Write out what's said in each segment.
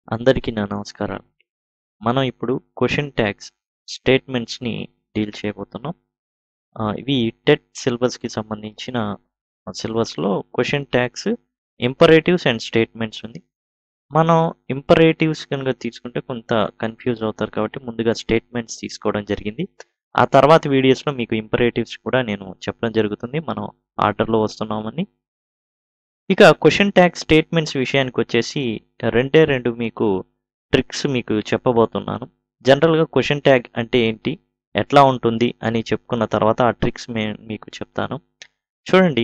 అందరికీ నా నమస్కారాలు మనం ఇప్పుడు క్వశ్చన్ ట్యాగ్స్ స్టేట్మెంట్స్ని డీల్ చేయబోతున్నాం ఆ, ఇవి టెట్ సిలబస్కి సంబంధించిన సిలబస్లో question tags imperatives and statements ఉంది మనం ఇంపరేటివ్స్ కనుక తీసుకుంటే కొంత కన్ఫ్యూజ్ అవుతారు కాబట్టి ముందుగా స్టేట్మెంట్స్ తీసుకోవడం జరిగింది ఆ తర్వాత వీడియోస్లో మీకు ఇంపరేటివ్స్ కూడా నేను చెప్పడం జరుగుతుంది మనం ఆర్డర్లో వస్తున్నామని ఇక క్వశ్చన్ ట్యాగ్ స్టేట్మెంట్స్ విషయానికి వచ్చేసి రెండే రెండు మీకు ట్రిక్స్ మీకు చెప్పబోతున్నాను జనరల్గా క్వశ్చన్ ట్యాగ్ అంటే ఏంటి ఎట్లా ఉంటుంది అని చెప్పుకున్న తర్వాత ఆ ట్రిక్స్ మే మీకు చెప్తాను చూడండి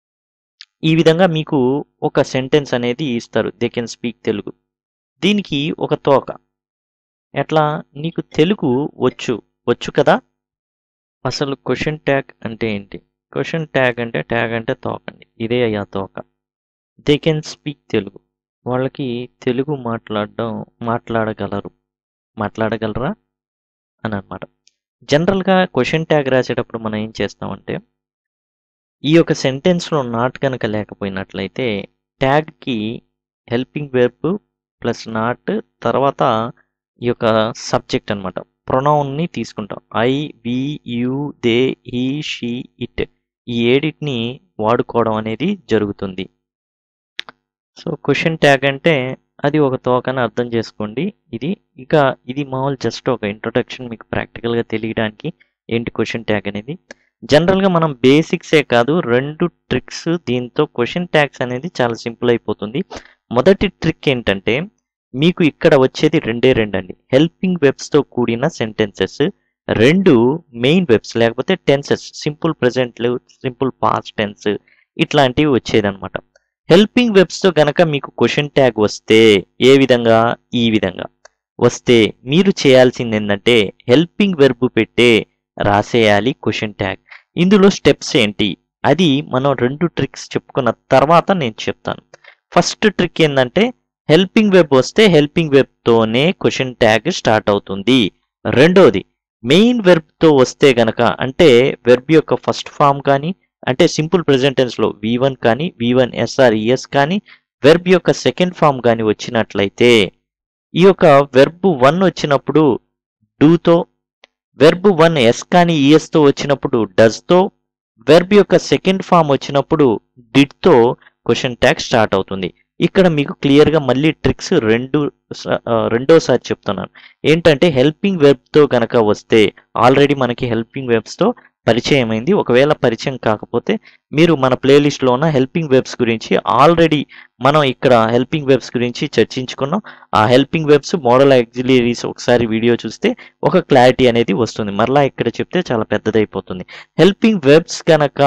ఈ విధంగా మీకు ఒక సెంటెన్స్ అనేది ఇస్తారు దే కెన్ స్పీక్ తెలుగు దీనికి ఒక తోక ఎట్లా నీకు తెలుగు వచ్చు వచ్చు కదా అసలు క్వశ్చన్ ట్యాగ్ అంటే ఏంటి క్వశ్చన్ ట్యాగ్ అంటే ట్యాగ్ అంటే తోక అండి ఇదే అయ్యా తోక దే కెన్ స్పీక్ తెలుగు వాళ్ళకి తెలుగు మాట్లాడడం మాట్లాడగలరు మాట్లాడగలరా అని అనమాట జనరల్గా క్వశ్చన్ ట్యాగ్ రాసేటప్పుడు మనం ఏం చేస్తామంటే ఈ యొక్క సెంటెన్స్లో నాట్ కనుక లేకపోయినట్లయితే ట్యాగ్కి హెల్పింగ్ వెర్బ్ ప్లస్ నాట్ తర్వాత ఈ యొక్క సబ్జెక్ట్ అనమాట ప్రొనౌన్ని తీసుకుంటాం I we you they he she it ఈ ఏడిట్ని వాడుకోవడం అనేది జరుగుతుంది సో క్వశ్చన్ ట్యాగ్ అంటే అది ఒక తోకని అర్థం చేసుకోండి ఇది ఇక ఇది మామూలు జస్ట్ ఒక ఇంట్రొడక్షన్ మీకు ప్రాక్టికల్గా తెలియడానికి ఏంటి క్వశ్చన్ ట్యాగ్ అనేది జనరల్గా మనం బేసిక్సే కాదు రెండు ట్రిక్స్ దీంతో క్వశ్చన్ ట్యాగ్స్ అనేది చాలా సింపుల్ అయిపోతుంది మొదటి ట్రిక్ ఏంటంటే మీకు ఇక్కడ వచ్చేది రెండే రెండు అండి హెల్పింగ్ వెబ్స్తో కూడిన సెంటెన్సెస్ రెండు మెయిన్ వెబ్స్ లేకపోతే టెన్సెస్ సింపుల్ ప్రజెంట్లు సింపుల్ పాస్ట్ టెన్స్ ఇట్లాంటివి వచ్చేదన్నమాట హెల్పింగ్ వెబ్స్తో గనక మీకు క్వశ్చన్ ట్యాగ్ వస్తే ఏ విధంగా ఈ విధంగా వస్తే మీరు చేయాల్సింది ఏంటంటే హెల్పింగ్ వెర్బ్ పెట్టే రాసేయాలి క్వశ్చన్ ట్యాగ్ ఇందులో స్టెప్స్ ఏంటి అది మనం రెండు ట్రిక్స్ చెప్పుకున్న తర్వాత నేను చెప్తాను ఫస్ట్ ట్రిక్ ఏంటంటే హెల్పింగ్ వెబ్ వస్తే హెల్పింగ్ వెబ్తోనే క్వశ్చన్ ట్యాగ్ స్టార్ట్ అవుతుంది రెండోది మెయిన్ వెర్బ్తో వస్తే గనక అంటే వెర్బ్ యొక్క ఫస్ట్ ఫామ్ కానీ అంటే సింపుల్ ప్రెజెంటెన్స్లో వి వన్ కానీ వి వన్ ఎస్ఆర్ ఈఎస్ కానీ వెర్బ్ యొక్క సెకండ్ ఫామ్ కానీ వచ్చినట్లయితే ఈ యొక్క వెర్బ్ వన్ వచ్చినప్పుడు డూతో వెర్బ్ వన్ ఎస్ కానీ ఈఎస్తో వచ్చినప్పుడు డస్తో వెర్బ్ యొక్క సెకండ్ ఫామ్ వచ్చినప్పుడు డిడ్తో క్వశ్చన్ ట్యాగ్ స్టార్ట్ అవుతుంది ఇక్కడ మీకు క్లియర్గా మళ్ళీ ట్రిక్స్ రెండు స- ఆ, రెండోసారి చెప్తున్నాను ఏంటంటే హెల్పింగ్ వెబ్తో కనుక వస్తే ఆల్రెడీ మనకి హెల్పింగ్ వెబ్స్తో పరిచయం అయింది ఒకవేళ పరిచయం కాకపోతే మీరు మన ప్లేలిస్ట్లో ఉన్న హెల్పింగ్ వెబ్స్ గురించి ఆల్రెడీ మనం ఇక్కడ హెల్పింగ్ వెబ్స్ గురించి చర్చించుకున్నాం ఆ హెల్పింగ్ వెబ్స్ మోడల్ ఎగ్జిలరీస్ ఒకసారి వీడియో చూస్తే ఒక క్లారిటీ అనేది వస్తుంది మరలా ఇక్కడ చెప్తే చాలా పెద్దదైపోతుంది హెల్పింగ్ వెబ్స్ కనుక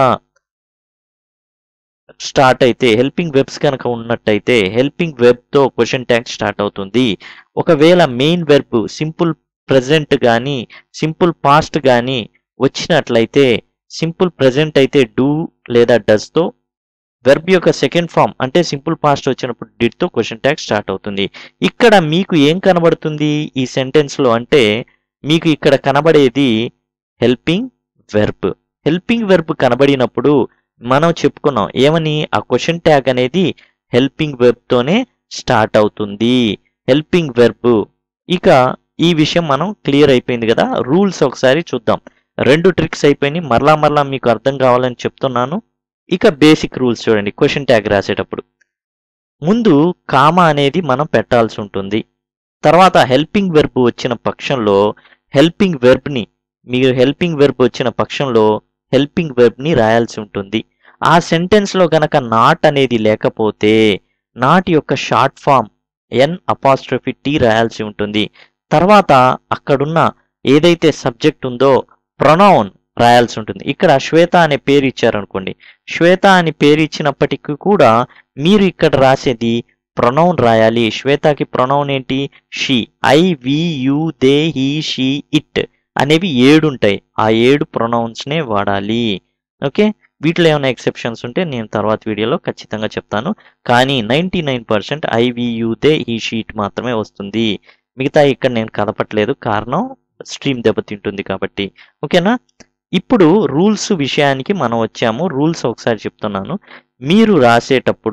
స్టార్ట్ అయితే హెల్పింగ్ వెబ్స్ కనుక ఉన్నట్టయితే హెల్పింగ్ వెబ్తో క్వశ్చన్ ట్యాగ్ స్టార్ట్ అవుతుంది ఒకవేళ మెయిన్ వెర్బ్ సింపుల్ ప్రజెంట్ కానీ సింపుల్ పాస్ట్ కానీ వచ్చినట్లయితే సింపుల్ ప్రజెంట్ అయితే డూ లేదా డస్తో వెర్బ్ యొక్క సెకండ్ ఫామ్ అంటే సింపుల్ పాస్ట్ వచ్చినప్పుడు డిడ్తో క్వశ్చన్ ట్యాగ్ స్టార్ట్ అవుతుంది ఇక్కడ మీకు ఏం కనబడుతుంది ఈ సెంటెన్స్లో అంటే మీకు ఇక్కడ కనబడేది హెల్పింగ్ వెర్బ్ హెల్పింగ్ వెర్బ్ కనబడినప్పుడు మనం చెప్పుకున్నాం ఏమని ఆ క్వశ్చన్ ట్యాగ్ అనేది హెల్పింగ్ వెర్బ్తోనే స్టార్ట్ అవుతుంది హెల్పింగ్ వెర్బ్ ఇక ఈ విషయం మనం క్లియర్ అయిపోయింది కదా రూల్స్ ఒకసారి చూద్దాం రెండు ట్రిక్స్ అయిపోయినాయి మరలా మరలా మీకు అర్థం కావాలని చెప్తున్నాను ఇక బేసిక్ రూల్స్ చూడండి క్వశ్చన్ ట్యాగ్ రాసేటప్పుడు ముందు కామా అనేది మనం పెట్టాల్సి ఉంటుంది తర్వాత హెల్పింగ్ వెర్బ్ వచ్చిన పక్షంలో హెల్పింగ్ వెర్బ్ని మీరు హెల్పింగ్ వెర్బ్ వచ్చిన పక్షంలో హెల్పింగ్ వెర్బ్ని రాయాల్సి ఉంటుంది ఆ సెంటెన్స్లో గనక నాట్ అనేది లేకపోతే నాట్ యొక్క short form N apostrophe T రాయాల్సి ఉంటుంది తర్వాత అక్కడున్న ఏదైతే సబ్జెక్ట్ ఉందో ప్రొనౌన్ రాయాల్సి ఉంటుంది ఇక్కడ శ్వేత అనే పేరు ఇచ్చారనుకోండి శ్వేత అని పేరు ఇచ్చినప్పటికీ కూడా మీరు ఇక్కడ రాసేది ప్రొనౌన్ రాయాలి శ్వేతకి ప్రొనౌన్ ఏంటి she I we you they he she it అనేవి ఏడు ఉంటాయి ఆ ఏడు ప్రొనౌన్స్నే వాడాలి ఓకే వీటిలో ఏమైనా ఎక్సెప్షన్స్ ఉంటే నేను తర్వాత వీడియోలో ఖచ్చితంగా చెప్తాను కానీ నైంటీ నైన్ పర్సెంట్ ఐవియుదే ఈ షీట్ మాత్రమే వస్తుంది మిగతా ఇక్కడ నేను కదపట్లేదు కారణం స్ట్రీమ్ దెబ్బతింటుంది కాబట్టి ఓకేనా ఇప్పుడు రూల్స్ విషయానికి మనం వచ్చాము రూల్స్ ఒకసారి చెప్తున్నాను మీరు రాసేటప్పుడు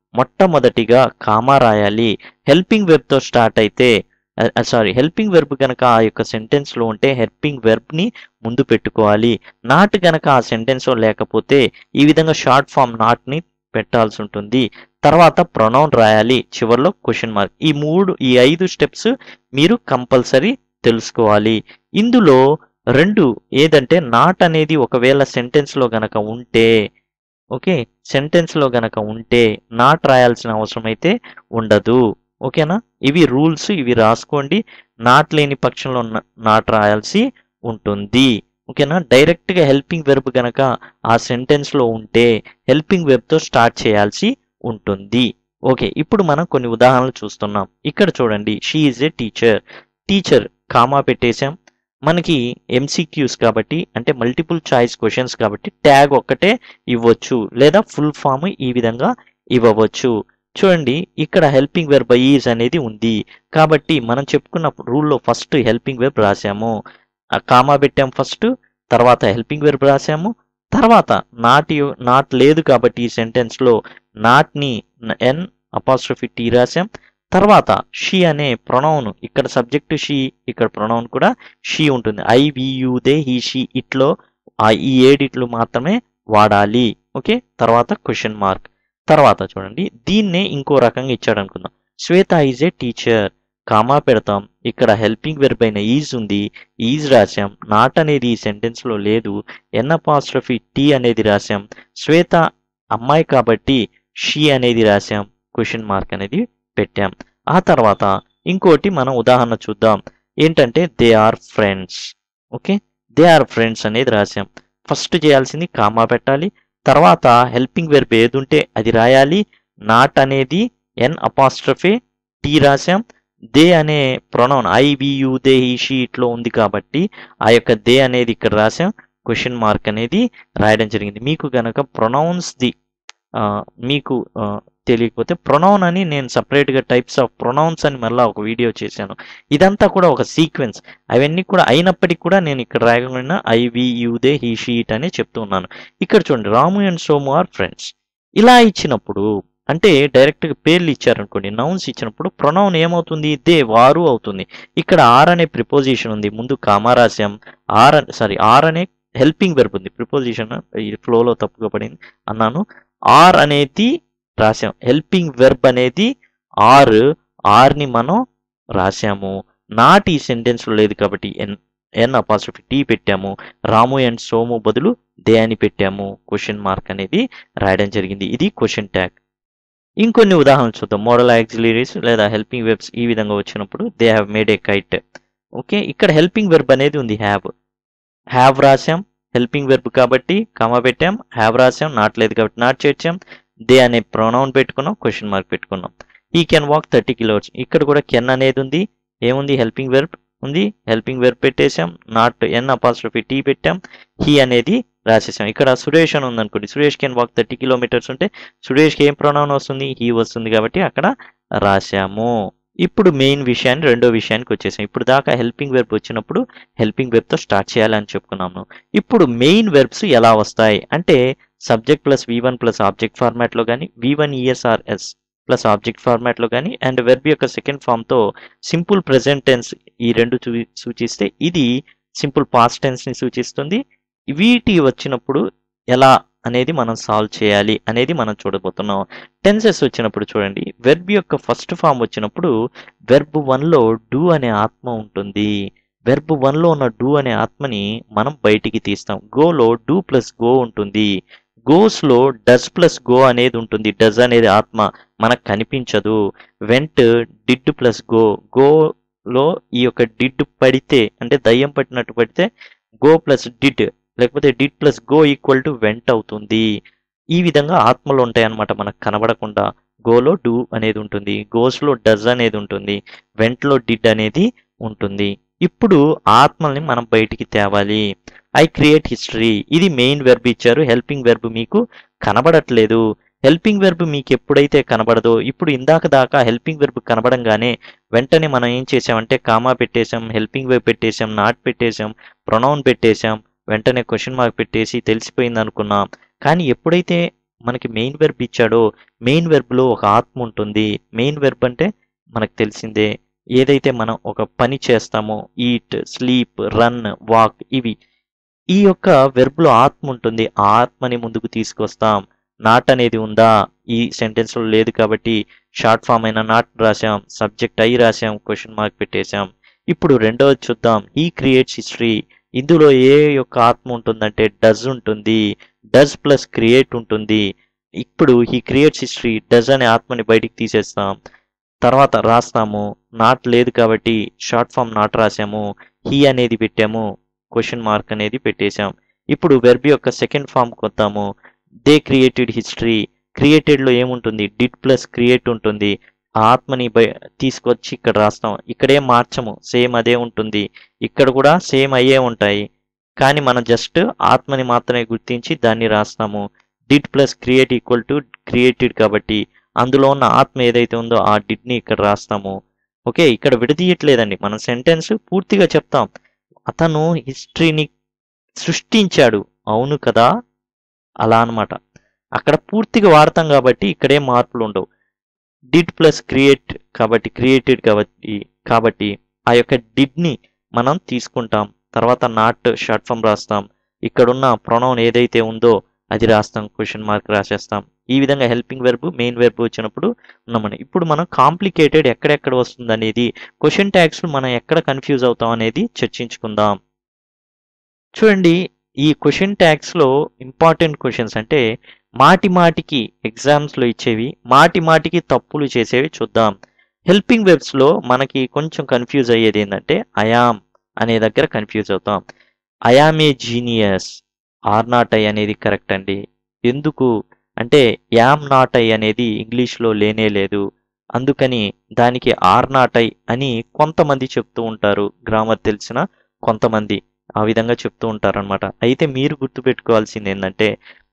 మొట్టమొదటిగా కామా రాయాలి హెల్పింగ్ వెర్బ్తో స్టార్ట్ అయితే సారీ హెల్పింగ్ వెర్బ్ కనుక ఆ యొక్క సెంటెన్స్లో ఉంటే హెల్పింగ్ వెర్బ్ని ముందు పెట్టుకోవాలి నాట్ కనుక ఆ సెంటెన్స్లో లేకపోతే ఈ విధంగా షార్ట్ ఫామ్ నాట్ని పెట్టాల్సి ఉంటుంది తర్వాత ప్రొనౌన్ రాయాలి చివరిలో క్వశ్చన్ మార్క్ ఈ మూడు ఈ ఐదు స్టెప్స్ మీరు కంపల్సరీ తెలుసుకోవాలి ఇందులో రెండు ఏదంటే నాట్ అనేది ఒకవేళ సెంటెన్స్లో గనక ఉంటే ఓకే సెంటెన్స్లో గనక ఉంటే నాట్ రాయాల్సిన అవసరం అయితే ఉండదు ఓకేనా ఇవి రూల్స్ ఇవి రాసుకోండి నాట్ లేని పక్షంలో ఉన్న- నాట్ రాయాల్సి ఉంటుంది ఓకేనా డైరెక్ట్గా హెల్పింగ్ వెర్బ్ గనక ఆ సెంటెన్స్లో ఉంటే హెల్పింగ్ వెబ్తో స్టార్ట్ చేయాల్సి ఉంటుంది ఓకే ఇప్పుడు మనం కొన్ని ఉదాహరణలు చూస్తున్నాం ఇక్కడ చూడండి she is a teacher teacher comma పెట్టేశాం మనకి ఎంసీక్యూస్ కాబట్టి అంటే మల్టిపుల్ చాయిస్ క్వశ్చన్స్ కాబట్టి ట్యాగ్ ఒక్కటే ఇవ్వచ్చు లేదా ఫుల్ ఫామ్ ఈ విధంగా ఇవ్వవచ్చు చూడండి ఇక్కడ హెల్పింగ్ వెర్బ్ ఈజ్ అనేది ఉంది కాబట్టి మనం చెప్పుకున్న రూల్లో ఫస్ట్ హెల్పింగ్ వెర్బ్ రాసాము ఆ కామా పెట్టాం ఫస్ట్ తర్వాత హెల్పింగ్ వెర్బ్ రాసాము తర్వాత నాట్ యు- నాట్ లేదు కాబట్టి ఈ సెంటెన్స్లో నాట్ని ఎన్ అపాస్ట్రఫీ టీ రాసాం తర్వాత షీ అనే ప్రొనౌన్ ఇక్కడ సబ్జెక్ట్ షీ ఇక్కడ ప్రొనౌన్ కూడా షీ ఉంటుంది I we you they he she ఇట్లో ఆ ఈ ఏడిట్లు మాత్రమే వాడాలి ఓకే తర్వాత క్వశ్చన్ మార్క్ తర్వాత చూడండి దీన్నే ఇంకో రకంగా ఇచ్చాడు అనుకుందాం Shweta is a teacher comma పెడతాం ఇక్కడ హెల్పింగ్ వెర్బ్ అయిన ఈజ్ ఉంది ఈజ్ రాసాం నాట్ అనేది ఈ సెంటెన్స్ లో లేదు ఎన్ అపాస్ట్రఫీ టీ అనేది రాసాం శ్వేత అమ్మాయి కాబట్టి షీ అనేది రాసాం క్వశ్చన్ మార్క్ అనేది పెట్టాం ఆ తర్వాత ఇంకోటి మనం ఉదాహరణ చూద్దాం ఏంటంటే they are friends okay they are friends అనేది రాసాం ఫస్ట్ చేయాల్సింది కామా పెట్టాలి తర్వాత హెల్పింగ్ వెర్బ్ ఏది ఉంటే అది రాయాలి నాట్ అనేది ఎన్ అపాస్ట్రఫే టీ రాసాం దే అనే pronoun I you they he she ఇట్లో ఉంది కాబట్టి ఆ యొక్క దే అనేది ఇక్కడ రాసాం క్వశ్చన్ మార్క్ అనేది రాయడం జరిగింది మీకు గనక ప్రొనౌన్స్ ది మీకు ఆ, తెలియకపోతే ప్రొనౌన్ అని నేను సపరేట్గా టైప్స్ ఆఫ్ ప్రొనౌన్స్ అని మళ్ళీ ఒక వీడియో చేశాను ఇదంతా కూడా ఒక సీక్వెన్స్ అవన్నీ కూడా అయినప్పటికీ కూడా నేను ఇక్కడ రాయకుండా I we you they he she it అని చెప్తూ ఉన్నాను ఇక్కడ చూడండి Ramu and Somu are friends ఇలా ఇచ్చినప్పుడు అంటే డైరెక్ట్గా పేర్లు ఇచ్చారనుకోండి నౌన్స్ ఇచ్చినప్పుడు ప్రొనౌన్ ఏమవుతుంది దే వారు అవుతుంది ఇక్కడ ఆర్ అనే ప్రిపోజిషన్ ఉంది ముందు కామా రాశాం ఆర్ సారీ ఆర్ అనే హెల్పింగ్ వెర్బ్ ఉంది ప్రిపోజిషన్ ఈ ఫ్లోలో తప్పుగా పడింది అన్నాను ఆర్ అనేది రాసాం హెల్పింగ్ వెర్బ్ అనేది ఆర్ ఆర్ని మనం రాసాము నాట్ ఈ సెంటెన్స్లో లేదు కాబట్టి ఎన్ ఎన్ అపాసిఫీ టీ పెట్టాము రాము అండ్ సోము బదులు దే అని పెట్టాము క్వశ్చన్ మార్క్ అనేది రాయడం జరిగింది ఇది క్వశ్చన్ ట్యాగ్ ఇంకొన్ని ఉదాహరణలు చూద్దాం మోడల్ యాక్సిలరీస్ లేదా హెల్పింగ్ వెబ్స్ ఈ విధంగా వచ్చినప్పుడు they have made a kite okay ఇక్కడ హెల్పింగ్ వెర్బ్ అనేది ఉంది హ్యావ్ హ్యావ్ రాసాం హెల్పింగ్ వెర్బ్ కాబట్టి కమ పెట్టాం హ్యావ్ రాసాం నాట్ లేదు కాబట్టి నాట్ చేర్చాం దే అనే ప్రొనౌన్ పెట్టుకున్నాం క్వశ్చన్ మార్క్ పెట్టుకున్నాం ఈ కెన్ వాక్ థర్టీ కిలోమీటర్స్ ఇక్కడ కూడా కెన్ అనేది ఉంది ఏముంది హెల్పింగ్ వెర్బ్ ఉంది హెల్పింగ్ వెర్బ్ పెట్టేశాం నాట్ ఎన్ అపాస్ట్రఫీ టీ పెట్టాం హీ అనేది రాసేసాం ఇక్కడ సురేష్ అని ఉందనుకోండి Suresh can walk thirty kilometers ఉంటే సురేష్కి ఏం ప్రొనౌన్ వస్తుంది హీ వస్తుంది కాబట్టి అక్కడ రాశాము ఇప్పుడు మెయిన్ విషయాన్ని రెండో విషయానికి వచ్చేసాం ఇప్పుడు దాకా హెల్పింగ్ వెర్బ్ వచ్చినప్పుడు హెల్పింగ్ వెర్బ్తో స్టార్ట్ చేయాలని చెప్పుకున్నాము ఇప్పుడు మెయిన్ వెర్బ్స్ ఎలా వస్తాయి అంటే subject plus v one plus object ఫార్మాట్లో కానీ వి వన్ ఈఎస్ఆర్ఎస్ ప్లస్ ఆబ్జెక్ట్ ఫార్మాట్లో కానీ అండ్ వెర్బ్ యొక్క సెకండ్ ఫామ్తో సింపుల్ ప్రెజెంట్ టెన్స్ ఈ రెండు చూ సూచిస్తే ఇది సింపుల్ పాస్ట్ టెన్స్ని సూచిస్తుంది వీటి వచ్చినప్పుడు ఎలా అనేది మనం సాల్వ్ చేయాలి అనేది మనం చూడబోతున్నాం టెన్సెస్ వచ్చినప్పుడు చూడండి వెర్బ్ యొక్క ఫస్ట్ ఫామ్ వచ్చినప్పుడు వెర్బ్ వన్లో డూ అనే ఆత్మ ఉంటుంది వెర్బ్ వన్లో ఉన్న డూ అనే ఆత్మని మనం బయటికి తీస్తాం గోలో డూ ప్లస్ గో ఉంటుంది గోస్లో డస్ ప్లస్ గో అనేది ఉంటుంది డస్ అనేది ఆత్మ మనకు కనిపించదు వెంట్ డిడ్ ప్లస్ గో గోలో ఈ యొక్క డిడ్ పడితే అంటే దయ్యం పట్టినట్టు పడితే గో ప్లస్ డిడ్ లేకపోతే did plus go equal to went అవుతుంది ఈ విధంగా ఆత్మలు ఉంటాయి అన్నమాట మనకు కనబడకుండా గోలో డూ అనేది ఉంటుంది గోస్లో డజ్ అనేది ఉంటుంది వెంట్లో డిడ్ అనేది ఉంటుంది ఇప్పుడు ఆత్మల్ని మనం బయటికి తేవాలి ఐ క్రియేట్ హిస్టరీ ఇది మెయిన్ వెర్బ్ ఇచ్చారు హెల్పింగ్ వెర్బ్ మీకు కనబడట్లేదు హెల్పింగ్ వెర్బ్ మీకు ఎప్పుడైతే కనబడదో ఇప్పుడు ఇందాక దాకా హెల్పింగ్ వెర్బ్ కనబడంగానే వెంటనే మనం ఏం చేసామంటే కామా పెట్టేశాం హెల్పింగ్ వెర్బ్ పెట్టేశాం నాట్ పెట్టేశాం ప్రొనౌన్ పెట్టేశాం వెంటనే క్వశ్చన్ మార్క్ పెట్టేసి తెలిసిపోయింది అనుకున్నాం కానీ ఎప్పుడైతే మనకి మెయిన్ వెర్బ్ ఇచ్చాడో మెయిన్ వెర్బ్లో ఒక ఆత్మ ఉంటుంది మెయిన్ వెర్బ్ అంటే మనకు తెలిసిందే ఏదైతే మనం ఒక పని చేస్తామో ఈట్ స్లీప్ రన్ వాక్ ఇవి ఈ యొక్క వెర్బ్లో ఆత్మ ఉంటుంది ఆ ఆత్మని ముందుకు తీసుకొస్తాం నాట్ అనేది ఉందా ఈ సెంటెన్స్లో లేదు కాబట్టి షార్ట్ ఫామ్ అయిన నాట్ రాసాం సబ్జెక్ట్ అయి రాసాం క్వశ్చన్ మార్క్ పెట్టేశాం ఇప్పుడు రెండవది చూద్దాం ఈ క్రియేట్స్ హిస్టరీ ఇందులో ఏ యొక్క ఆత్మ ఉంటుందంటే డజ్ ఉంటుంది డజ్ ప్లస్ క్రియేట్ ఉంటుంది ఇప్పుడు ఈ క్రియేట్స్ హిస్టరీ డజ్ అనే ఆత్మని బయటికి తీసేస్తాం తర్వాత రాస్తాము నాట్ లేదు కాబట్టి షార్ట్ ఫామ్ నాట్ రాసాము హీ అనేది పెట్టాము క్వశ్చన్ మార్క్ అనేది పెట్టేశాం ఇప్పుడు వెర్బ్ యొక్క సెకండ్ ఫామ్కి వద్దాము దే క్రియేటెడ్ హిస్టరీ క్రియేటెడ్లో ఏముంటుంది డిడ్ ప్లస్ క్రియేట్ ఉంటుంది ఆ ఆత్మని బయ తీసుకొచ్చి ఇక్కడ రాస్తాం ఇక్కడే మార్చము సేమ్ అదే ఉంటుంది ఇక్కడ కూడా సేమ్ అయ్యే ఉంటాయి కానీ మనం జస్ట్ ఆత్మని మాత్రమే గుర్తించి దాన్ని రాస్తాము did plus create equal to created కాబట్టి అందులో ఉన్న ఆత్మ ఏదైతే ఉందో ఆ డిడ్ని ఇక్కడ రాస్తాము ఓకే ఇక్కడ విడదీయట్లేదండి మనం సెంటెన్స్ పూర్తిగా చెప్తాం అతను హిస్టరీని సృష్టించాడు అవును కదా అలా అన్నమాట అక్కడ పూర్తిగా వాడతాం కాబట్టి ఇక్కడే మార్పులు ఉండవు డిడ్ ప్లస్ క్రియేట్ కాబట్టి క్రియేటెడ్ కాబట్టి కాబట్టి ఆ యొక్క డిడ్ని మనం తీసుకుంటాం తర్వాత నాట్ షార్ట్ ఫామ్ రాస్తాం ఇక్కడున్న ప్రొనౌన్ ఏదైతే ఉందో అది రాస్తాం క్వశ్చన్ మార్క్ రాసేస్తాం ఈ విధంగా హెల్పింగ్ వెర్బ్ మెయిన్ వెర్బ్ వచ్చినప్పుడు ఉన్నామని ఇప్పుడు మనం కాంప్లికేటెడ్ ఎక్కడెక్కడ వస్తుంది అనేది క్వశ్చన్ ట్యాగ్స్ మనం ఎక్కడ కన్ఫ్యూజ్ అవుతాం అనేది చర్చించుకుందాం చూడండి ఈ క్వశ్చన్ ట్యాగ్స్లో ఇంపార్టెంట్ క్వశ్చన్స్ అంటే మాటి మాటికి ఎగ్జామ్స్లో ఇచ్చేవి మాటి మాటికి తప్పులు చేసేవి చూద్దాం హెల్పింగ్ వెబ్స్లో మనకి కొంచెం కన్ఫ్యూజ్ అయ్యేది ఏంటంటే అయామ్ అనే దగ్గర కన్ఫ్యూజ్ అవుతాం I am a genius are not I అనేది కరెక్ట్ అండి ఎందుకు అంటే యామ్ నాట్ ఐ అనేది ఇంగ్లీష్లో లేనే లేదు అందుకని దానికి ఆర్ నాట్ ఐ అని కొంతమంది చెప్తూ ఉంటారు గ్రామర్ తెలిసిన కొంతమంది ఆ విధంగా చెప్తూ ఉంటారనమాట అయితే మీరు గుర్తుపెట్టుకోవాల్సింది ఏంటంటే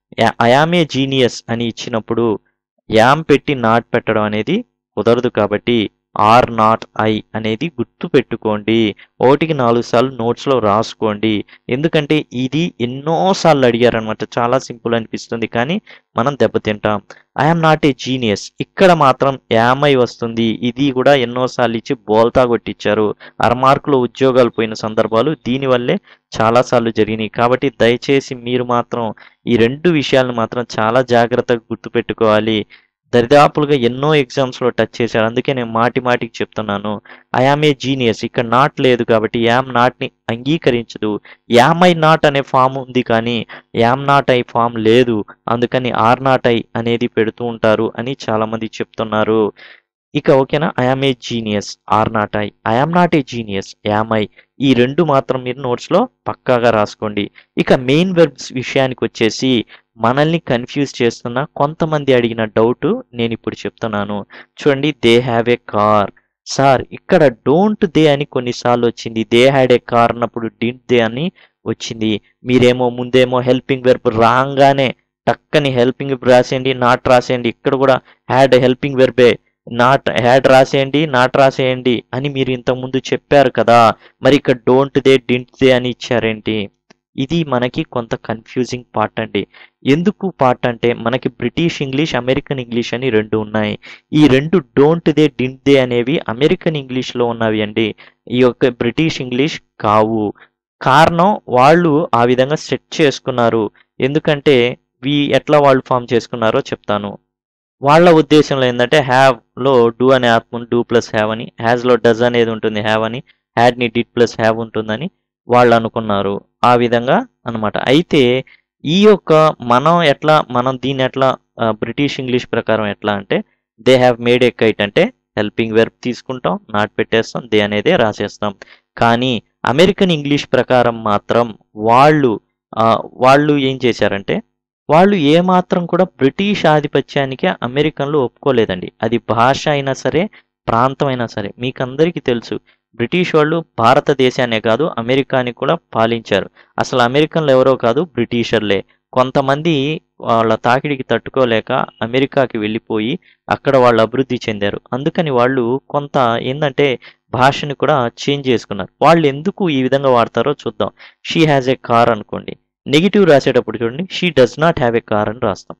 అయామే జీనియస్ అని ఇచ్చినప్పుడు యామ్ పెట్టి నాట్ పెట్టడం అనేది కుదరదు కాబట్టి ఆర్ నాట్ ఐ అనేది గుర్తు పెట్టుకోండి ఒకటికి నాలుగు సార్లు నోట్స్లో రాసుకోండి ఎందుకంటే ఇది ఎన్నోసార్లు అడిగారనమాట చాలా సింపుల్ అనిపిస్తుంది కానీ మనం దెబ్బతింటాం ఐఎమ్ నాట్ ఏ జీనియస్ ఇక్కడ మాత్రం యామై వస్తుంది ఇది కూడా ఎన్నోసార్లు ఇచ్చి బోల్తా కొట్టించారు అరమార్కులు ఉద్యోగాలు పోయిన సందర్భాలు దీనివల్లే చాలాసార్లు జరిగినాయి కాబట్టి దయచేసి మీరు మాత్రం ఈ రెండు విషయాలను మాత్రం చాలా జాగ్రత్తగా గుర్తుపెట్టుకోవాలి దరిదాపులుగా ఎన్నో ఎగ్జామ్స్లో టచ్ చేశారు అందుకే నేను మాటి మాటికి చెప్తున్నాను ఐఆమ్ ఏ జీనియస్ ఇక్కడ నాట్ లేదు కాబట్టి యామ్ నాట్ని అంగీకరించదు యామ్ ఐ నాట్ అనే ఫామ్ ఉంది కానీ యామ్ నాట్ ఐ ఫామ్ లేదు అందుకని ఆర్ నాట్ ఐ అనేది పెడుతూ ఉంటారు అని చాలామంది చెప్తున్నారు ఇక ఓకేనా I am a genius are not I I am not a genius am I ఈ రెండు మాత్రం మీరు నోట్స్లో పక్కాగా రాసుకోండి ఇక మెయిన్ వెర్బ్స్ విషయానికి వచ్చేసి మనల్ని కన్ఫ్యూజ్ చేస్తున్న కొంతమంది అడిగిన డౌట్ నేను ఇప్పుడు చెప్తున్నాను చూడండి they have a car sir ఇక్కడ డోంట్ దే అని కొన్నిసార్లు వచ్చింది దే హ్యాడ్ ఏ కార్ అన్నప్పుడు డింట్ దే అని వచ్చింది మీరేమో ముందేమో హెల్పింగ్ వెర్బ్ రాగానే టక్కని హెల్పింగ్ వెర్బ్ రాసేయండి నాట్ రాసేయండి ఇక్కడ కూడా హ్యాడ్ హెల్పింగ్ వెర్బే నాట్ హ్యాడ్ రాసేయండి నాట్ రాసేయండి అని మీరు ఇంతకుముందు చెప్పారు కదా మరి ఇక్కడ డోంట్ దే డింట్ దే అని ఇచ్చారేంటి ఇది మనకి కొంత కన్ఫ్యూజింగ్ పార్ట్ అండి ఎందుకు పార్ట్ అంటే మనకి బ్రిటిష్ ఇంగ్లీష్ అమెరికన్ ఇంగ్లీష్ అని రెండు ఉన్నాయి ఈ రెండు డోంట్ దే డింట్ దే అనేవి అమెరికన్ ఇంగ్లీష్లో ఉన్నవి అండి ఈ యొక్క బ్రిటిష్ ఇంగ్లీష్ కావు కారణం వాళ్ళు ఆ విధంగా సెట్ చేసుకున్నారు ఎందుకంటే వి ఎట్లా వాళ్ళు ఫామ్ చేసుకున్నారో చెప్తాను వాళ్ళ ఉద్దేశంలో ఏంటంటే హ్యావ్లో డూ అనే ఆత్మ డూ ప్లస్ హ్యావ్ అని హ్యాజ్లో డజ్ అనేది ఉంటుంది హ్యావ్ అని హ్యాడ్ని డిడ్ ప్లస్ హ్యావ్ ఉంటుందని వాళ్ళు అనుకున్నారు ఆ విధంగా అనమాట అయితే ఈ యొక్క మనం ఎట్లా మనం దీన్ని ఎట్లా బ్రిటిష్ ఇంగ్లీష్ ప్రకారం ఎట్లా అంటే they have made a kite అంటే హెల్పింగ్ వెర్బ్ తీసుకుంటాం నాట్ పెట్టేస్తాం దే అనేదే రాసేస్తాం కానీ అమెరికన్ ఇంగ్లీష్ ప్రకారం మాత్రం వాళ్ళు వాళ్ళు ఏం చేశారంటే వాళ్ళు ఏమాత్రం కూడా బ్రిటిష్ ఆధిపత్యానికి అమెరికన్లు ఒప్పుకోలేదండి అది భాష అయినా సరే ప్రాంతం అయినా సరే మీకు అందరికీ తెలుసు బ్రిటిష్ వాళ్ళు భారతదేశాన్నే కాదు అమెరికాని కూడా పాలించారు అసలు అమెరికన్లు ఎవరో కాదు బ్రిటిషర్లే కొంతమంది వాళ్ళ తాకిడికి తట్టుకోలేక అమెరికాకి వెళ్ళిపోయి అక్కడ వాళ్ళు అభివృద్ధి చెందారు అందుకని వాళ్ళు కొంత ఏంటంటే భాషని కూడా చేంజ్ చేసుకున్నారు వాళ్ళు ఎందుకు ఈ విధంగా వాడతారో చూద్దాం షీ హ్యాజ్ ఏ కార్ అనుకోండి నెగిటివ్ రాసేటప్పుడు చూడండి she does not have a car అని రాస్తాం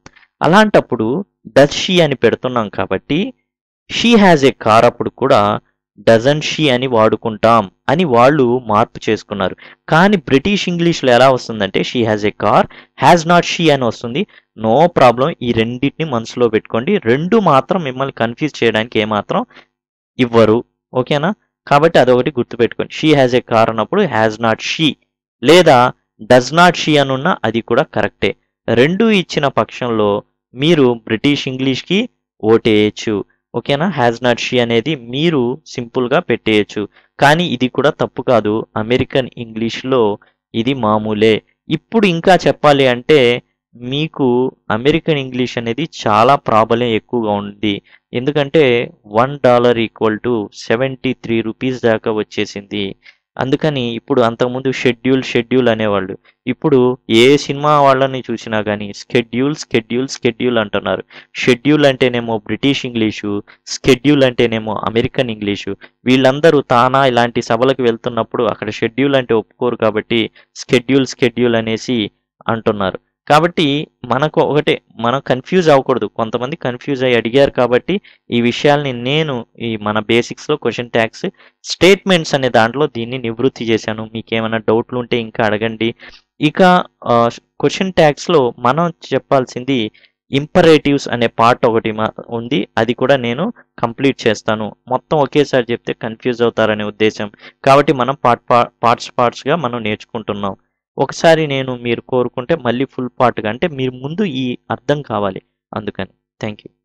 అలాంటప్పుడు డస్ షీ అని పెడుతున్నాం కాబట్టి షీ హ్యాజ్ ఏ కార్ అప్పుడు కూడా డజన్ షీ అని వాడుకుంటాం అని వాళ్ళు మార్పు చేసుకున్నారు కానీ బ్రిటిష్ ఇంగ్లీష్లో ఎలా వస్తుందంటే she has a car has not she అని వస్తుంది నో ప్రాబ్లం ఈ రెండింటిని మనసులో పెట్టుకోండి రెండు మాత్రం మిమ్మల్ని కన్ఫ్యూజ్ చేయడానికి ఏమాత్రం ఇవ్వరు ఓకేనా కాబట్టి అదొకటి గుర్తుపెట్టుకోండి షీ హ్యాజ్ ఏ కార్ అన్నప్పుడు హ్యాజ్ నాట్ షీ లేదా డస్ నాట్ షీ అనున్న అది కూడా కరెక్టే రెండు ఇచ్చిన పక్షంలో మీరు బ్రిటిష్ ఇంగ్లీష్కి ఓటేయచ్చు ఓకేనా హ్యాజ్ నాట్ షీ అనేది మీరు సింపుల్గా పెట్టేయచ్చు కానీ ఇది కూడా తప్పు కాదు అమెరికన్ ఇంగ్లీష్లో ఇది మామూలే ఇప్పుడు ఇంకా చెప్పాలి అంటే మీకు అమెరికన్ ఇంగ్లీష్ అనేది చాలా ప్రాబల్యం ఎక్కువగా ఉంది ఎందుకంటే one dollar equal to seventy three rupees దాకా వచ్చేసింది అందుకని ఇప్పుడు అంతకుముందు షెడ్యూల్ షెడ్యూల్ అనేవాళ్ళు ఇప్పుడు ఏ సినిమా వాళ్ళని చూసినా కానీ స్కెడ్యూల్ స్కెడ్యూల్ స్కెడ్యూల్ అంటున్నారు షెడ్యూల్ అంటేనేమో బ్రిటిష్ ఇంగ్లీషు స్కెడ్యూల్ అంటేనేమో అమెరికన్ ఇంగ్లీషు వీళ్ళందరూ తానా ఇలాంటి సభలకు వెళ్తున్నప్పుడు అక్కడ షెడ్యూల్ అంటే ఒప్పుకోరు కాబట్టి స్కెడ్యూల్ స్కెడ్యూల్ అనేసి అంటున్నారు కాబట్టి మనకు ఒకటే మనం కన్ఫ్యూజ్ అవ్వకూడదు కొంతమంది కన్ఫ్యూజ్ అయ్యి అడిగారు కాబట్టి ఈ విషయాల్ని నేను ఈ మన బేసిక్స్లో క్వశ్చన్ ట్యాక్స్ స్టేట్మెంట్స్ అనే దాంట్లో దీన్ని నివృత్తి చేశాను మీకు ఏమైనా డౌట్లు ఉంటే ఇంకా అడగండి ఇక క్వశ్చన్ ట్యాక్స్లో మనం చెప్పాల్సింది ఇంపరేటివ్స్ అనే పార్ట్ ఒకటి ఉంది అది కూడా నేను కంప్లీట్ చేస్తాను మొత్తం ఒకేసారి చెప్తే కన్ఫ్యూజ్ అవుతారనే ఉద్దేశం కాబట్టి మనం పార్ట్ పార్ట్స్ పార్ట్స్గా మనం నేర్చుకుంటున్నాం ఒకసారి నేను మీరు కోరుకుంటే మళ్ళీ ఫుల్ పార్ట్గా అంటే మీరు ముందు ఈ అర్థం కావాలి అందుకని థ్యాంక్ యూ